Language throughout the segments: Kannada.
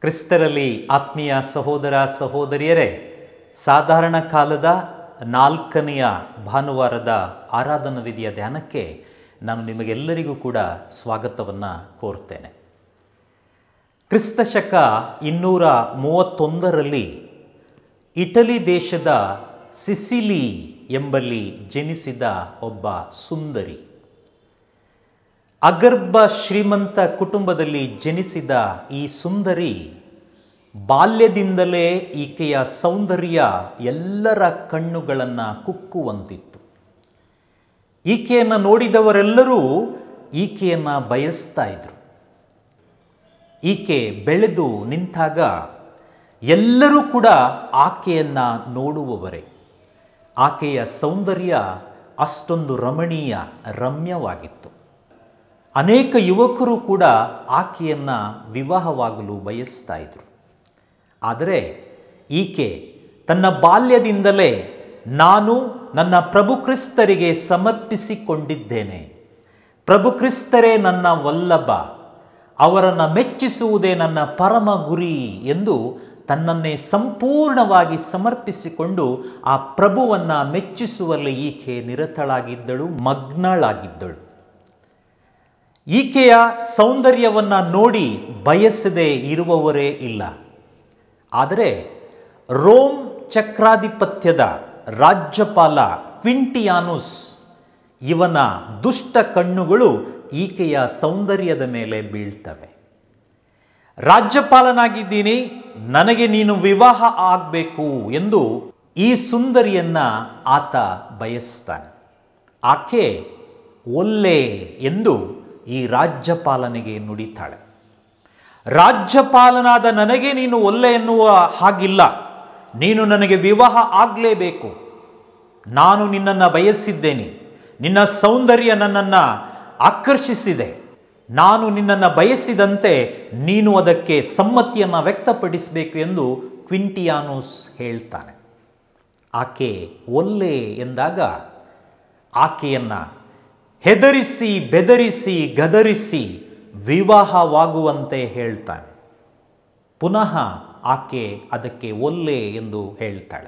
ಕ್ರಿಸ್ತರಲ್ಲಿ ಆತ್ಮೀಯ ಸಹೋದರ ಸಹೋದರಿಯರೇ ಸಾಧಾರಣ ಕಾಲದ ನಾಲ್ಕನೆಯ ಭಾನುವಾರದ ಆರಾಧನಾ ವಿಧಿಯ ಧ್ಯಾನಕ್ಕೆ ನಾನು ನಿಮಗೆಲ್ಲರಿಗೂ ಕೂಡ ಸ್ವಾಗತವನ್ನು ಕೋರ್ತೇನೆ ಕ್ರಿಸ್ತ ಶಕ ಇನ್ನೂರ ಮೂವತ್ತೊಂದರಲ್ಲಿ ಇಟಲಿ ದೇಶದ ಸಿಸಿಲಿ ಎಂಬಲ್ಲಿ ಜನಿಸಿದ ಒಬ್ಬ ಸುಂದರಿ ಅಗರ್ಭ ಶ್ರೀಮಂತ ಕುಟುಂಬದಲ್ಲಿ ಜನಿಸಿದ ಈ ಸುಂದರಿ ಬಾಲ್ಯದಿಂದಲೇ ಈಕೆಯ ಸೌಂದರ್ಯ ಎಲ್ಲರ ಕಣ್ಣುಗಳನ್ನು ಕುಕ್ಕುವಂತಿತ್ತು ಈಕೆಯನ್ನು ನೋಡಿದವರೆಲ್ಲರೂ ಈಕೆಯನ್ನು ಬಯಸ್ತಾ ಇದ್ರು ಈಕೆ ಬೆಳೆದು ನಿಂತಾಗ ಎಲ್ಲರೂ ಕೂಡ ಆಕೆಯನ್ನು ನೋಡುವವರೇ ಆಕೆಯ ಸೌಂದರ್ಯ ಅಷ್ಟೊಂದು ರಮಣೀಯ ರಮ್ಯವಾಗಿತ್ತು ಅನೇಕ ಯುವಕರು ಕೂಡ ಆಕೆಯನ್ನು ವಿವಾಹವಾಗಲು ಬಯಸ್ತಾ ಇದ್ರು ಆದರೆ ಈಕೆ ತನ್ನ ಬಾಲ್ಯದಿಂದಲೇ ನಾನು ನನ್ನ ಪ್ರಭು ಕ್ರಿಸ್ತರಿಗೆ ಸಮರ್ಪಿಸಿಕೊಂಡಿದ್ದೇನೆ ಪ್ರಭು ಕ್ರಿಸ್ತರೇ ನನ್ನ ವಲ್ಲಭ ಅವರನ್ನು ಮೆಚ್ಚಿಸುವುದೇ ನನ್ನ ಪರಮ ಗುರಿ ಎಂದು ತನ್ನನ್ನೇ ಸಂಪೂರ್ಣವಾಗಿ ಸಮರ್ಪಿಸಿಕೊಂಡು ಆ ಪ್ರಭುವನ್ನು ಮೆಚ್ಚಿಸುವಲ್ಲಿ ಈಕೆ ನಿರತಳಾಗಿದ್ದಳು ಮಗ್ನಳಾಗಿದ್ದಳು ಈಕೆಯ ಸೌಂದರ್ಯವನ್ನು ನೋಡಿ ಬಯಸದೆ ಇರುವವರೇ ಇಲ್ಲ ಆದರೆ ರೋಮ್ ಚಕ್ರಾಧಿಪತ್ಯದ ರಾಜ್ಯಪಾಲ ಕ್ವಿಂಟಿಯಾನುಸ್ ಇವನ ದುಷ್ಟ ಕಣ್ಣುಗಳು ಈಕೆಯ ಸೌಂದರ್ಯದ ಮೇಲೆ ಬೀಳ್ತವೆ ರಾಜ್ಯಪಾಲನಾಗಿದ್ದೀನಿ ನನಗೆ ನೀನು ವಿವಾಹ ಆಗಬೇಕು ಎಂದು ಈ ಸುಂದರಿಯನ್ನ ಆತ ಬಯಸ್ತಾನೆ ಆಕೆ ಒಲ್ಲೆ ಎಂದು ಈ ರಾಜ್ಯಪಾಲನಿಗೆ ನುಡಿತಾಳೆ ರಾಜ್ಯಪಾಲನಾದ ನನಗೆ ನೀನು ಒಲ್ಲೆ ಎನ್ನುವ ಹಾಗಿಲ್ಲ ನೀನು ನನಗೆ ವಿವಾಹ ಆಗಲೇಬೇಕು ನಾನು ನಿನ್ನನ್ನು ಬಯಸಿದ್ದೇನೆ ನಿನ್ನ ಸೌಂದರ್ಯ ನನ್ನನ್ನು ಆಕರ್ಷಿಸಿದೆ ನಾನು ನಿನ್ನನ್ನು ಬಯಸಿದಂತೆ ನೀನು ಅದಕ್ಕೆ ಸಮ್ಮತಿಯನ್ನು ವ್ಯಕ್ತಪಡಿಸಬೇಕು ಎಂದು ಕ್ವಿಂಟಿಯಾನೋಸ್ ಹೇಳ್ತಾನೆ ಆಕೆ ಒಲ್ಲೆ ಎಂದಾಗ ಆಕೆಯನ್ನು ಹೆದರಿಸಿ ಬೆದರಿಸಿ ಗದರಿಸಿ ವಿವಾಹವಾಗುವಂತೆ ಹೇಳ್ತಾನೆ ಪುನಃ ಆಕೆ ಅದಕ್ಕೆ ಒಲ್ಲೆ ಎಂದು ಹೇಳ್ತಾಳೆ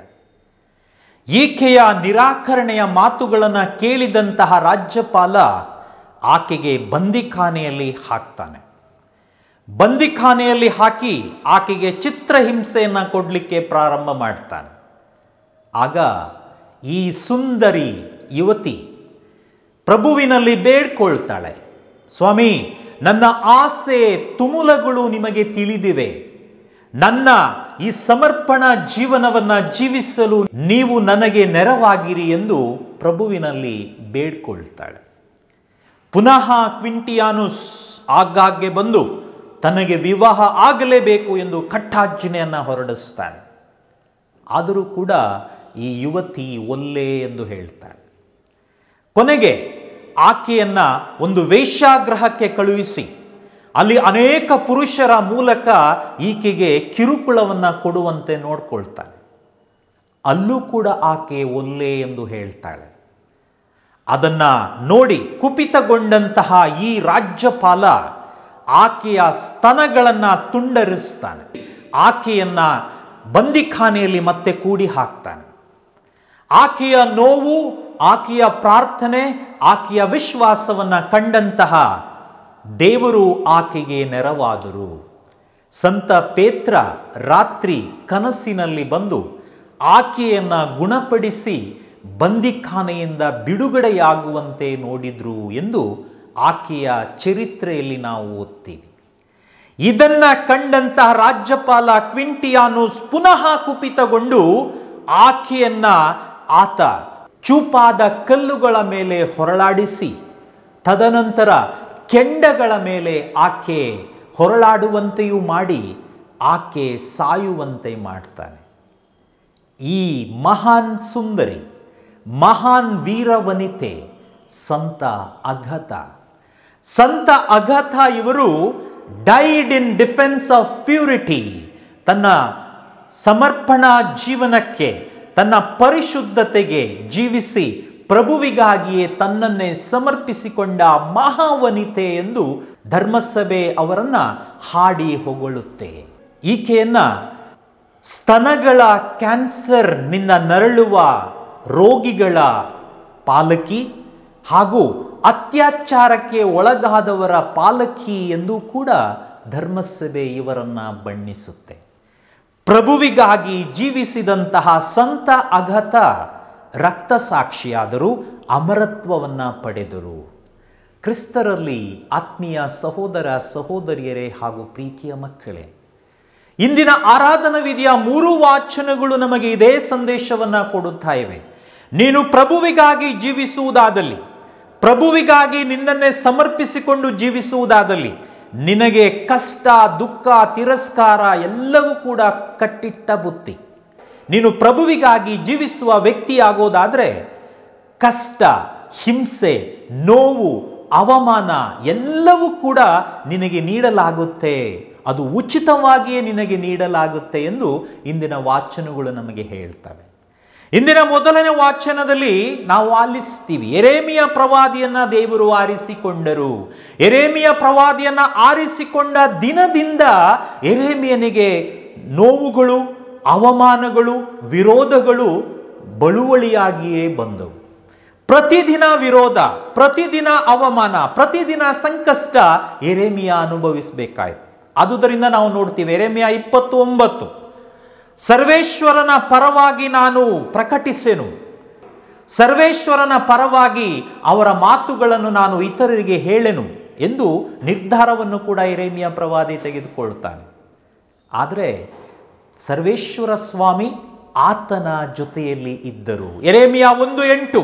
ಈಕೆಯ ನಿರಾಕರಣೆಯ ಮಾತುಗಳನ್ನು ಕೇಳಿದಂತಹ ರಾಜ್ಯಪಾಲ ಆಕೆಗೆ ಬಂದಿಖಾನೆಯಲ್ಲಿ ಹಾಕ್ತಾನೆ ಬಂದಿಖಾನೆಯಲ್ಲಿ ಹಾಕಿ ಆಕೆಗೆ ಚಿತ್ರಹಿಂಸೆಯನ್ನು ಕೊಡಲಿಕ್ಕೆ ಪ್ರಾರಂಭ ಮಾಡ್ತಾನೆ ಆಗ ಈ ಸುಂದರಿ ಯುವತಿ ಪ್ರಭುವಿನಲ್ಲಿ ಬೇಡ್ಕೊಳ್ತಾಳೆ ಸ್ವಾಮಿ ನನ್ನ ಆಸೆ ತುಮುಲಗಳು ನಿಮಗೆ ತಿಳಿದಿವೆ ನನ್ನ ಈ ಸಮರ್ಪಣಾ ಜೀವನವನ್ನು ಜೀವಿಸಲು ನೀವು ನನಗೆ ನೆರವಾಗಿರಿ ಎಂದು ಪ್ರಭುವಿನಲ್ಲಿ ಬೇಡ್ಕೊಳ್ತಾಳೆ ಪುನಃ ಕ್ವಿಂಟಿಯಾನುಸ್ ಆಗಾಗ್ಗೆ ಬಂದು ತನಗೆ ವಿವಾಹ ಆಗಲೇಬೇಕು ಎಂದು ಕಟ್ಟಾಜ್ಞೆಯನ್ನು ಹೊರಡಿಸ್ತಾನೆ ಆದರೂ ಕೂಡ ಈ ಯುವತಿ ಒಲ್ಲೆ ಎಂದು ಹೇಳ್ತಾಳೆ ಕೊನೆಗೆ ಆಕೆಯನ್ನ ಒಂದು ವೇಶ್ಯಾಗ್ರಹಕ್ಕೆ ಕಳುಹಿಸಿ ಅಲ್ಲಿ ಅನೇಕ ಪುರುಷರ ಮೂಲಕ ಈಕೆಗೆ ಕಿರುಕುಳವನ್ನು ಕೊಡುವಂತೆ ನೋಡ್ಕೊಳ್ತಾನೆ ಅಲ್ಲೂ ಕೂಡ ಆಕೆ ಒಲ್ಲೆ ಎಂದು ಹೇಳ್ತಾಳೆ ಅದನ್ನ ನೋಡಿ ಕುಪಿತಗೊಂಡಂತಹ ಈ ರಾಜ್ಯಪಾಲ ಆಕೆಯ ಸ್ತನಗಳನ್ನು ತುಂಡರಿಸ್ತಾನೆ ಆಕೆಯನ್ನ ಬಂದಿಖಾನೆಯಲ್ಲಿ ಮತ್ತೆ ಕೂಡಿ ಹಾಕ್ತಾನೆ ಆಕೆಯ ನೋವು ಆಕೆಯ ಪ್ರಾರ್ಥನೆ ಆಕೆಯ ವಿಶ್ವಾಸವನ್ನು ಕಂಡಂತಹ ದೇವರು ಆಕೆಗೆ ನೆರವಾದರು ಸಂತ ಪೇತ್ರ ರಾತ್ರಿ ಕನಸಿನಲ್ಲಿ ಬಂದು ಆಕೆಯನ್ನು ಗುಣಪಡಿಸಿ ಬಂದಿಖಾನೆಯಿಂದ ಬಿಡುಗಡೆಯಾಗುವಂತೆ ನೋಡಿದ್ರು ಎಂದು ಆಕೆಯ ಚರಿತ್ರೆಯಲ್ಲಿ ನಾವು ಓದ್ತೀವಿ ಇದನ್ನ ಕಂಡಂತಹ ರಾಜ್ಯಪಾಲ ಕ್ವಿಂಟಿಯಾನುಸ್ ಪುನಃ ಕುಪಿತಗೊಂಡು ಆಕೆಯನ್ನ ಆತ ಚೂಪಾದ ಕಲ್ಲುಗಳ ಮೇಲೆ ಹೊರಳಾಡಿಸಿ ತದನಂತರ ಕೆಂಡಗಳ ಮೇಲೆ ಆಕೆ ಹೊರಳಾಡುವಂತೆಯೂ ಮಾಡಿ ಆಕೆ ಸಾಯುವಂತೆ ಮಾಡ್ತಾನೆ ಈ ಮಹಾನ್ ಸುಂದರಿ ಮಹಾನ್ ವೀರವನಿತೆ ಸಂತ ಅಘತ ಸಂತ ಅಘತ ಇವರು died in defence of purity ತನ್ನ ಸಮರ್ಪಣಾ ಜೀವನಕ್ಕೆ ತನ್ನ ಪರಿಶುದ್ಧತೆಗೆ ಜೀವಿಸಿ ಪ್ರಭುವಿಗಾಗಿಯೇ ತನ್ನನ್ನೇ ಸಮರ್ಪಿಸಿಕೊಂಡ ಮಹಾವನಿತೆ ಎಂದು ಧರ್ಮಸಭೆ ಅವರನ್ನ ಹಾಡಿ ಹೊಗಳುತ್ತೆ ಈಕೆಯನ್ನ ಸ್ತನಗಳ ಕ್ಯಾನ್ಸರ್ ನಿಂದ ನರಳುವ ರೋಗಿಗಳ ಪಾಲಕಿ ಹಾಗೂ ಅತ್ಯಾಚಾರಕ್ಕೆ ಒಳಗಾದವರ ಪಾಲಕಿ ಎಂದು ಕೂಡ ಧರ್ಮಸಭೆ ಇವರನ್ನ ಬಣ್ಣಿಸುತ್ತೆ ಪ್ರಭುವಿಗಾಗಿ ಜೀವಿಸಿದಂತಹ ಸಂತ ಅಘತ ರಕ್ತಸಾಕ್ಷಿಯಾದರೂ ಅಮರತ್ವವನ್ನ ಪಡೆದರು ಕ್ರಿಸ್ತರಲ್ಲಿ ಆತ್ಮೀಯ ಸಹೋದರ ಸಹೋದರಿಯರೇ ಹಾಗೂ ಪ್ರೀತಿಯ ಮಕ್ಕಳೇ ಇಂದಿನ ಆರಾಧನಾ ವಿಧಿಯ ಮೂರು ವಾಚನಗಳು ನಮಗೆ ಇದೇ ಸಂದೇಶವನ್ನ ಕೊಡುತ್ತಾ ಇವೆ ನೀನು ಪ್ರಭುವಿಗಾಗಿ ಜೀವಿಸುವುದಾದಲ್ಲಿ ಪ್ರಭುವಿಗಾಗಿ ನಿನ್ನನ್ನೇ ಸಮರ್ಪಿಸಿಕೊಂಡು ಜೀವಿಸುವುದಾದಲ್ಲಿ ನಿನಗೆ ಕಷ್ಟ ದುಃಖ ತಿರಸ್ಕಾರ ಎಲ್ಲವೂ ಕೂಡ ಕಟ್ಟಿಟ್ಟ ಬುತ್ತಿ ನೀನು ಪ್ರಭುವಿಗಾಗಿ ಜೀವಿಸುವ ವ್ಯಕ್ತಿಯಾಗೋದಾದ್ರೆ ಕಷ್ಟ ಹಿಂಸೆ ನೋವು ಅವಮಾನ ಎಲ್ಲವೂ ಕೂಡ ನಿನಗೆ ನೀಡಲಾಗುತ್ತೆ ಅದು ಉಚಿತವಾಗಿಯೇ ನಿನಗೆ ನೀಡಲಾಗುತ್ತೆ ಎಂದು ಇಂದಿನ ವಾಚನಗಳು ನಮಗೆ ಹೇಳ್ತವೆ ಇಂದಿನ ಮೊದಲನೇ ವಾಚನದಲ್ಲಿ ನಾವು ಆಲಿಸ್ತೀವಿ ಎರೇಮಿಯ ಪ್ರವಾದಿಯನ್ನ ದೇವರು ಆರಿಸಿಕೊಂಡರು ಎರೇಮಿಯ ಪ್ರವಾದಿಯನ್ನ ಆರಿಸಿಕೊಂಡ ದಿನದಿಂದ ಎರೇಮಿಯನಿಗೆ ನೋವುಗಳು ಅವಮಾನಗಳು ವಿರೋಧಗಳು ಬಳುವಳಿಯಾಗಿಯೇ ಬಂದವು ಪ್ರತಿದಿನ ವಿರೋಧ ಪ್ರತಿದಿನ ಅವಮಾನ ಪ್ರತಿದಿನ ಸಂಕಷ್ಟ ಎರೇಮಿಯ ಅನುಭವಿಸಬೇಕಾಯ್ತು ಆದುದರಿಂದ ನಾವು ನೋಡ್ತೀವಿ ಎರೇಮಿಯ ಇಪ್ಪತ್ತೊಂಬತ್ತು ಸರ್ವೇಶ್ವರನ ಪರವಾಗಿ ನಾನು ಪ್ರಕಟಿಸೆನು ಸರ್ವೇಶ್ವರನ ಪರವಾಗಿ ಅವರ ಮಾತುಗಳನ್ನು ನಾನು ಇತರರಿಗೆ ಹೇಳೆನು ಎಂದು ನಿರ್ಧಾರವನ್ನು ಕೂಡ ಎರೇಮಿಯ ಪ್ರವಾದಿ ತೆಗೆದುಕೊಳ್ತಾನೆ ಆದರೆ ಸರ್ವೇಶ್ವರ ಸ್ವಾಮಿ ಆತನ ಜೊತೆಯಲ್ಲಿ ಇದ್ದರು ಎರೇಮಿಯ ಒಂದು ಎಂಟು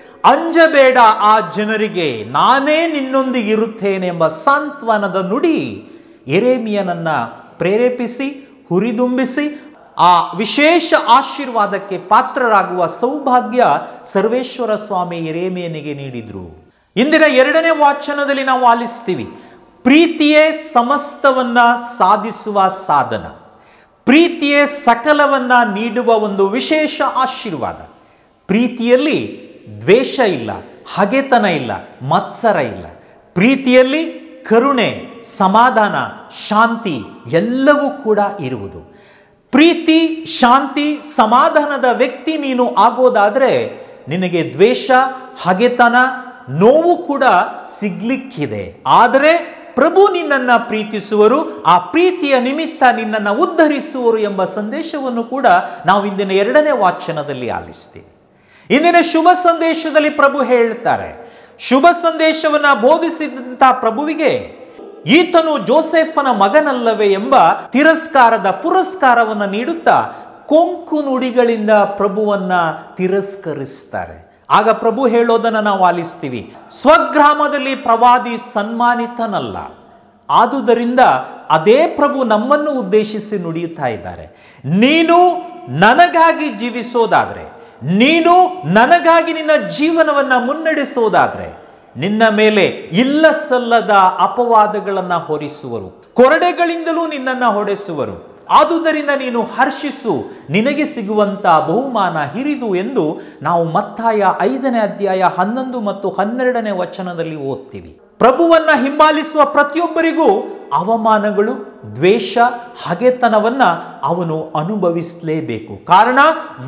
ಅಂಜಬೇಡ ಆ ಜನರಿಗೆ ನಾನೇ ನಿನ್ನೊಂದಿಗಿರುತ್ತೇನೆ ಎಂಬ ಸಾಂತ್ವನದ ನುಡಿ ಎರೇಮಿಯನನ್ನ ಪ್ರೇರೇಪಿಸಿ ಹುರಿದುಂಬಿಸಿ ಆ ವಿಶೇಷ ಆಶೀರ್ವಾದಕ್ಕೆ ಪಾತ್ರರಾಗುವ ಸೌಭಾಗ್ಯ ಸರ್ವೇಶ್ವರ ಸ್ವಾಮಿ ಎರೇಮಿಯನಿಗೆ ನೀಡಿದ್ರು ಇಂದಿನ ಎರಡನೇ ವಾಚನದಲ್ಲಿ ನಾವು ಆಲಿಸ್ತೀವಿ ಪ್ರೀತಿಯೇ ಸಮಸ್ತವನ್ನ ಸಾಧಿಸುವ ಸಾಧನ ಪ್ರೀತಿಯೇ ಸಕಲವನ್ನ ನೀಡುವ ಒಂದು ವಿಶೇಷ ಆಶೀರ್ವಾದ ಪ್ರೀತಿಯಲ್ಲಿ ದ್ವೇಷ ಇಲ್ಲ ಹಗೆತನ ಇಲ್ಲ ಮತ್ಸರ ಇಲ್ಲ ಪ್ರೀತಿಯಲ್ಲಿ ಕರುಣೆ ಸಮಾಧಾನ ಶಾಂತಿ ಎಲ್ಲವೂ ಕೂಡ ಇರುವುದು ಪ್ರೀತಿ ಶಾಂತಿ ಸಮಾಧಾನದ ವ್ಯಕ್ತಿ ನೀನು ಆಗೋದಾದ್ರೆ ನಿನಗೆ ದ್ವೇಷ ಹಗೆತನ ನೋವು ಕೂಡ ಸಿಗ್ಲಿಕ್ಕಿದೆ ಆದರೆ ಪ್ರಭು ನಿನ್ನನ್ನು ಪ್ರೀತಿಸುವರು ಆ ಪ್ರೀತಿಯ ನಿಮಿತ್ತ ನಿನ್ನನ್ನು ಉದ್ಧರಿಸುವರು ಎಂಬ ಸಂದೇಶವನ್ನು ಕೂಡ ನಾವು ಇಂದಿನ ಎರಡನೇ ವಾಚನದಲ್ಲಿ ಆಲಿಸ್ತೀವಿ ಇಂದಿನ ಶುಭ ಸಂದೇಶದಲ್ಲಿ ಪ್ರಭು ಹೇಳ್ತಾರೆ ಶುಭ ಸಂದೇಶವನ್ನ ಬೋಧಿಸಿದಂತ ಪ್ರಭುವಿಗೆ ಈತನು ಜೋಸೆಫನ ಮಗನಲ್ಲವೇ ಎಂಬ ತಿರಸ್ಕಾರದ ಪುರಸ್ಕಾರವನ್ನು ನೀಡುತ್ತಾ ಕೊಂಕು ನುಡಿಗಳಿಂದ ಪ್ರಭುವನ್ನ ತಿರಸ್ಕರಿಸ್ತಾರೆ ಆಗ ಪ್ರಭು ಹೇಳೋದನ್ನು ನಾವು ಆಲಿಸ್ತೀವಿ ಸ್ವಗ್ರಾಮದಲ್ಲಿ ಪ್ರವಾದಿ ಸನ್ಮಾನಿತನಲ್ಲ ಆದುದರಿಂದ ಅದೇ ಪ್ರಭು ನಮ್ಮನ್ನು ಉದ್ದೇಶಿಸಿ ನುಡಿಯುತ್ತಾ ಇದ್ದಾರೆ ನೀನು ನನಗಾಗಿ ಜೀವಿಸೋದಾದ್ರೆ ನೀನು ನನಗಾಗಿ ನಿನ್ನ ಜೀವನವನ್ನ ಮುನ್ನಡೆಸೋದಾದ್ರೆ ನಿನ್ನ ಮೇಲೆ ಇಲ್ಲ ಸಲ್ಲದ ಅಪವಾದಗಳನ್ನು ಹೊರಿಸುವರು ಕೊರಡೆಗಳಿಂದಲೂ ನಿನ್ನನ್ನು ಹೊಡೆಸುವರು ಆದುದರಿಂದ ನೀನು ಹರ್ಷಿಸು ನಿನಗೆ ಸಿಗುವಂತ ಬಹುಮಾನ ಹಿರಿದು ಎಂದು ನಾವು ಮತ್ತಾಯ ಐದನೇ ಅಧ್ಯಾಯ ಹನ್ನೊಂದು ಮತ್ತು ಹನ್ನೆರಡನೇ ವಚನದಲ್ಲಿ ಓದ್ತೀವಿ ಪ್ರಭುವನ್ನ ಹಿಂಬಾಲಿಸುವ ಪ್ರತಿಯೊಬ್ಬರಿಗೂ ಅವಮಾನಗಳು ದ್ವೇಷ ಹಗೆತನವನ್ನ ಅವನು ಅನುಭವಿಸಲೇಬೇಕು ಕಾರಣ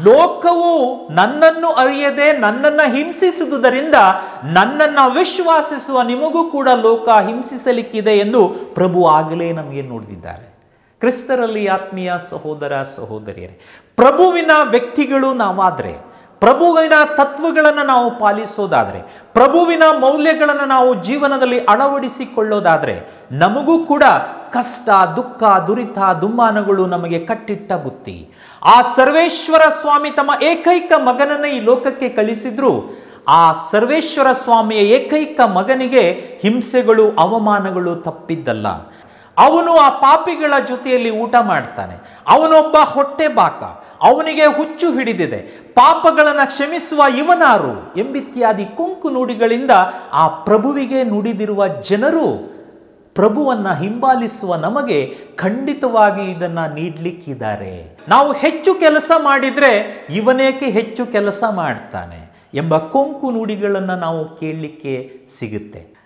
ಲೋಕವು ನನ್ನನ್ನು ಅರಿಯದೆ ನನ್ನನ್ನು ಹಿಂಸಿಸುವುದರಿಂದ ನನ್ನನ್ನು ವಿಶ್ವಾಸಿಸುವ ನಿಮಗೂ ಕೂಡ ಲೋಕ ಹಿಂಸಿಸಲಿಕ್ಕಿದೆ ಎಂದು ಪ್ರಭು ಆಗಲೇ ನಮಗೆ ನೋಡಿದ್ದಾರೆ ಕ್ರಿಸ್ತರಲ್ಲಿ ಆತ್ಮೀಯ ಸಹೋದರ ಸಹೋದರಿಯರೇ ಪ್ರಭುವಿನ ವ್ಯಕ್ತಿಗಳು ನಾವಾದರೆ ಪ್ರಭುವಿನ ತತ್ವಗಳನ್ನು ನಾವು ಪಾಲಿಸೋದಾದರೆ ಪ್ರಭುವಿನ ಮೌಲ್ಯಗಳನ್ನು ನಾವು ಜೀವನದಲ್ಲಿ ಅಳವಡಿಸಿಕೊಳ್ಳೋದಾದರೆ ನಮಗೂ ಕೂಡ ಕಷ್ಟ ದುಃಖ ದುರಿತ ದುಮ್ಮಾನಗಳು ನಮಗೆ ಕಟ್ಟಿಟ್ಟ ಬುತ್ತಿ ಆ ಸರ್ವೇಶ್ವರ ಸ್ವಾಮಿ ತಮ್ಮ ಏಕೈಕ ಮಗನನ್ನು ಈ ಲೋಕಕ್ಕೆ ಕಳಿಸಿದ್ರು ಆ ಸರ್ವೇಶ್ವರ ಸ್ವಾಮಿಯ ಏಕೈಕ ಮಗನಿಗೆ ಹಿಂಸೆಗಳು ಅವಮಾನಗಳು ತಪ್ಪಿದ್ದಲ್ಲ ಅವನು ಆ ಪಾಪಿಗಳ ಜೊತೆಯಲ್ಲಿ ಊಟ ಮಾಡ್ತಾನೆ ಅವನೊಬ್ಬ ಹೊಟ್ಟೆ ಬಾಕ ಅವನಿಗೆ ಹುಚ್ಚು ಹಿಡಿದಿದೆ ಪಾಪಗಳನ್ನು ಕ್ಷಮಿಸುವ ಇವನಾರು ಎಂಬಿತ್ಯಾದಿ ಕುಂಕು ನುಡಿಗಳಿಂದ ಆ ಪ್ರಭುವಿಗೆ ನುಡಿದಿರುವ ಜನರು ಪ್ರಭುವನ್ನ ಹಿಂಬಾಲಿಸುವ ನಮಗೆ ಖಂಡಿತವಾಗಿ ಇದನ್ನ ನೀಡ್ಲಿಕ್ಕಿದ್ದಾರೆ ನಾವು ಹೆಚ್ಚು ಕೆಲಸ ಮಾಡಿದ್ರೆ ಇವನೇಕೆ ಹೆಚ್ಚು ಕೆಲಸ ಮಾಡ್ತಾನೆ ಎಂಬ ಕೊಂಕು ನುಡಿಗಳನ್ನು ನಾವು ಕೇಳಲಿಕ್ಕೆ ಸಿಗುತ್ತೆ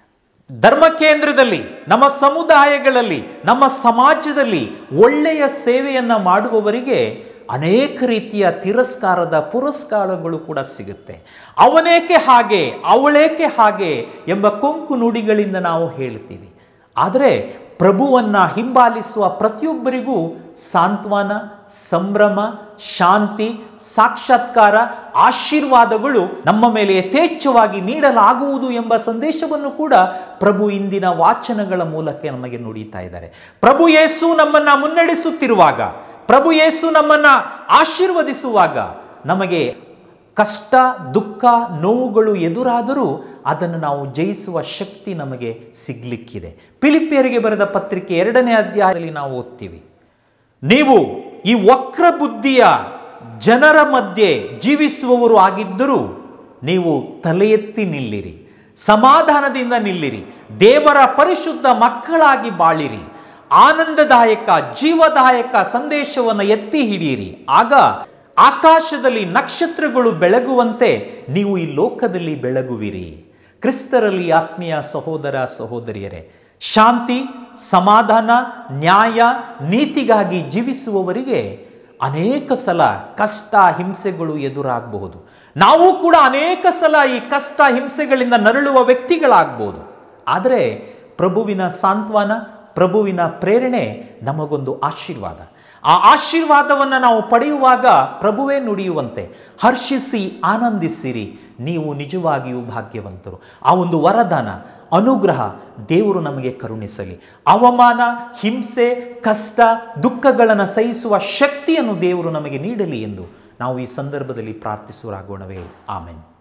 ಧರ್ಮ ಕೇಂದ್ರದಲ್ಲಿ ನಮ್ಮ ಸಮುದಾಯಗಳಲ್ಲಿ ನಮ್ಮ ಸಮಾಜದಲ್ಲಿ ಒಳ್ಳೆಯ ಸೇವೆಯನ್ನು ಮಾಡುವವರಿಗೆ ಅನೇಕ ರೀತಿಯ ತಿರಸ್ಕಾರದ ಪುರಸ್ಕಾರಗಳು ಕೂಡ ಸಿಗುತ್ತೆ ಅವನೇಕೆ ಹಾಗೆ ಅವಳೇಕೆ ಹಾಗೆ ಎಂಬ ಕೊಂಕು ನುಡಿಗಳಿಂದ ನಾವು ಹೇಳ್ತೀವಿ ಆದರೆ ಪ್ರಭುವನ್ನ ಹಿಂಬಾಲಿಸುವ ಪ್ರತಿಯೊಬ್ಬರಿಗೂ ಸಾಂತ್ವನ ಸಂಭ್ರಮ ಶಾಂತಿ ಸಾಕ್ಷಾತ್ಕಾರ ಆಶೀರ್ವಾದಗಳು ನಮ್ಮ ಮೇಲೆ ಯಥೇಚ್ಛವಾಗಿ ನೀಡಲಾಗುವುದು ಎಂಬ ಸಂದೇಶವನ್ನು ಕೂಡ ಪ್ರಭು ಇಂದಿನ ವಾಚನಗಳ ಮೂಲಕ ನಮಗೆ ನುಡಿತಾ ಇದ್ದಾರೆ ಪ್ರಭು ಯೇಸು ನಮ್ಮನ್ನ ಮುನ್ನಡೆಸುತ್ತಿರುವಾಗ ಪ್ರಭು ಯೇಸು ನಮ್ಮನ್ನ ಆಶೀರ್ವದಿಸುವಾಗ ನಮಗೆ ಕಷ್ಟ ದುಃಖ ನೋವುಗಳು ಎದುರಾದರೂ ಅದನ್ನು ನಾವು ಜಯಿಸುವ ಶಕ್ತಿ ನಮಗೆ ಸಿಗ್ಲಿಕ್ಕಿದೆ ಫಿಲಿಪಿಯರಿಗೆ ಬರೆದ ಪತ್ರಿಕೆ ಎರಡನೇ ಅಧ್ಯಾಯದಲ್ಲಿ ನಾವು ಓದ್ತೀವಿ ನೀವು ಈ ವಕ್ರ ಬುದ್ಧಿಯ ಜನರ ಮಧ್ಯೆ ಜೀವಿಸುವವರು ಆಗಿದ್ದರೂ ನೀವು ತಲೆ ಎತ್ತಿ ನಿಲ್ಲಿರಿ ಸಮಾಧಾನದಿಂದ ನಿಲ್ಲಿರಿ ದೇವರ ಪರಿಶುದ್ಧ ಮಕ್ಕಳಾಗಿ ಬಾಳಿರಿ ಆನಂದದಾಯಕ ಜೀವದಾಯಕ ಸಂದೇಶವನ್ನು ಎತ್ತಿ ಹಿಡಿಯಿರಿ ಆಗ ಆಕಾಶದಲ್ಲಿ ನಕ್ಷತ್ರಗಳು ಬೆಳಗುವಂತೆ ನೀವು ಈ ಲೋಕದಲ್ಲಿ ಬೆಳಗುವಿರಿ ಕ್ರಿಸ್ತರಲ್ಲಿ ಆತ್ಮೀಯ ಸಹೋದರ ಸಹೋದರಿಯರೇ ಶಾಂತಿ ಸಮಾಧಾನ ನ್ಯಾಯ ನೀತಿಗಾಗಿ ಜೀವಿಸುವವರಿಗೆ ಅನೇಕ ಸಲ ಕಷ್ಟ ಹಿಂಸೆಗಳು ಎದುರಾಗಬಹುದು ನಾವು ಕೂಡ ಅನೇಕ ಸಲ ಈ ಕಷ್ಟ ಹಿಂಸೆಗಳಿಂದ ನರಳುವ ವ್ಯಕ್ತಿಗಳಾಗ್ಬೋದು ಆದರೆ ಪ್ರಭುವಿನ ಸಾಂತ್ವನ ಪ್ರಭುವಿನ ಪ್ರೇರಣೆ ನಮಗೊಂದು ಆಶೀರ್ವಾದ ಆ ಆಶೀರ್ವಾದವನ್ನು ನಾವು ಪಡೆಯುವಾಗ ಪ್ರಭುವೇ ನುಡಿಯುವಂತೆ ಹರ್ಷಿಸಿ ಆನಂದಿಸಿರಿ ನೀವು ನಿಜವಾಗಿಯೂ ಭಾಗ್ಯವಂತರು ಆ ಒಂದು ವರದಾನ ಅನುಗ್ರಹ ದೇವರು ನಮಗೆ ಕರುಣಿಸಲಿ ಅವಮಾನ ಹಿಂಸೆ ಕಷ್ಟ ದುಃಖಗಳನ್ನು ಸಹಿಸುವ ಶಕ್ತಿಯನ್ನು ದೇವರು ನಮಗೆ ನೀಡಲಿ ಎಂದು ನಾವು ಈ ಸಂದರ್ಭದಲ್ಲಿ ಪ್ರಾರ್ಥಿಸುವರಾಗೋಣವೇ ಆಮೆನ್